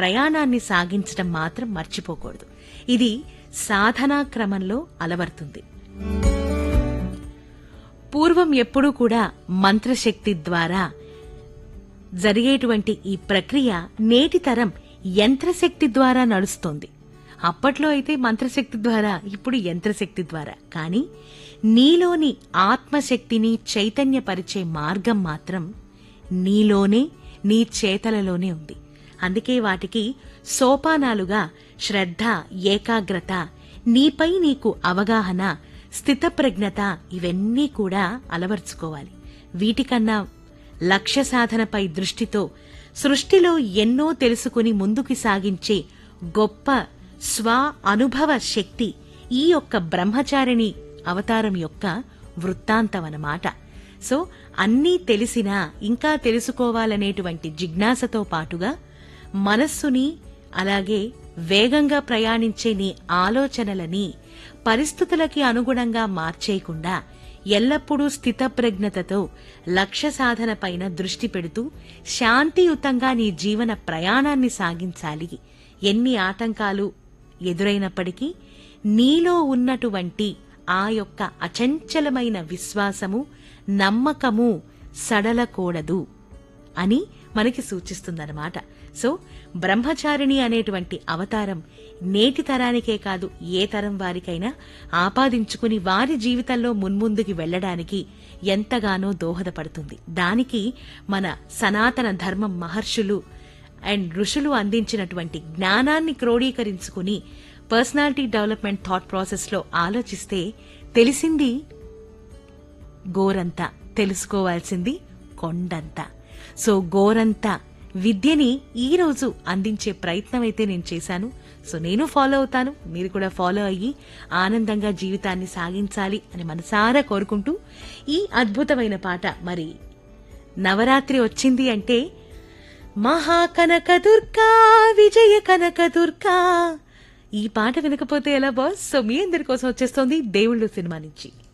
ప్రయాణాన్ని సాగించడం మాత్రం మర్చిపోకూడదు ఇది సాధనా క్రమంలో అలవర్తుంది పూర్వం ఎప్పుడూ కూడా మంత్రశక్తి ద్వారా జరిగేటువంటి ఈ ప్రక్రియ నేటి తరం యంత్రశక్తి ద్వారా నడుస్తోంది అప్పట్లో అయితే మంత్రశక్తి ద్వారా ఇప్పుడు యంత్రశక్తి ద్వారా కానీ నీలోని ఆత్మశక్తిని చైతన్యపరిచే మార్గం మాత్రం నీలోనే నీ చేతలలోనే ఉంది అందుకే వాటికి సోపానాలుగా శ్రద్ధ ఏకాగ్రత నీపై నీకు అవగాహన స్థితప్రజ్ఞత ఇవన్నీ కూడా అలవర్చుకోవాలి వీటికన్నా లక్ష్య సాధనపై దృష్టితో సృష్టిలో ఎన్నో తెలుసుకుని ముందుకు సాగించే గొప్ప స్వ అనుభవ శక్తి ఈ యొక్క బ్రహ్మచారిణి అవతారం యొక్క వృత్తాంతమన్నమాట సో అన్నీ తెలిసినా ఇంకా తెలుసుకోవాలనేటువంటి జిజ్ఞాసతో పాటుగా మనస్సుని అలాగే వేగంగా ప్రయాణించే నీ ఆలోచనలని పరిస్థితులకి అనుగుణంగా మార్చేయకుండా ఎల్లప్పుడూ స్థితప్రజ్ఞతతో లక్ష్య సాధనపైన దృష్టి పెడుతూ శాంతియుతంగా నీ జీవన ప్రయాణాన్ని సాగించాలి ఎన్ని ఆటంకాలు ఎదురైనప్పటికీ నీలో ఉన్నటువంటి ఆ యొక్క అచంచలమైన విశ్వాసము నమ్మకము సడలకూడదు అని మనకి సూచిస్తుందన్నమాట సో బ్రహ్మచారిణి అనేటువంటి అవతారం నేటి తరానికే కాదు ఏ తరం వారికైనా ఆపాదించుకుని వారి జీవితంలో మున్ముందుకి వెళ్లడానికి ఎంతగానో దోహదపడుతుంది దానికి మన సనాతన ధర్మం మహర్షులు అండ్ ఋషులు అందించినటువంటి జ్ఞానాన్ని క్రోడీకరించుకుని పర్సనాలిటీ డెవలప్మెంట్ థాట్ ప్రాసెస్లో ఆలోచిస్తే తెలిసింది గోరంతా తెలుసుకోవాల్సింది కొండంతా సో గోరంతా విద్యని ఈ రోజు అందించే ప్రయత్నం అయితే నేను చేశాను సో నేను ఫాలో అవుతాను మీరు కూడా ఫాలో అయ్యి ఆనందంగా జీవితాన్ని సాగించాలి అని మనసారా కోరుకుంటూ ఈ అద్భుతమైన పాట మరి నవరాత్రి వచ్చింది అంటే మహాకనక దుర్గా విజయ కనక దుర్గా ఈ పాట వినకపోతే ఎలా బాస్ సో మీ అందరి కోసం వచ్చేస్తోంది దేవుళ్ళు సినిమా నుంచి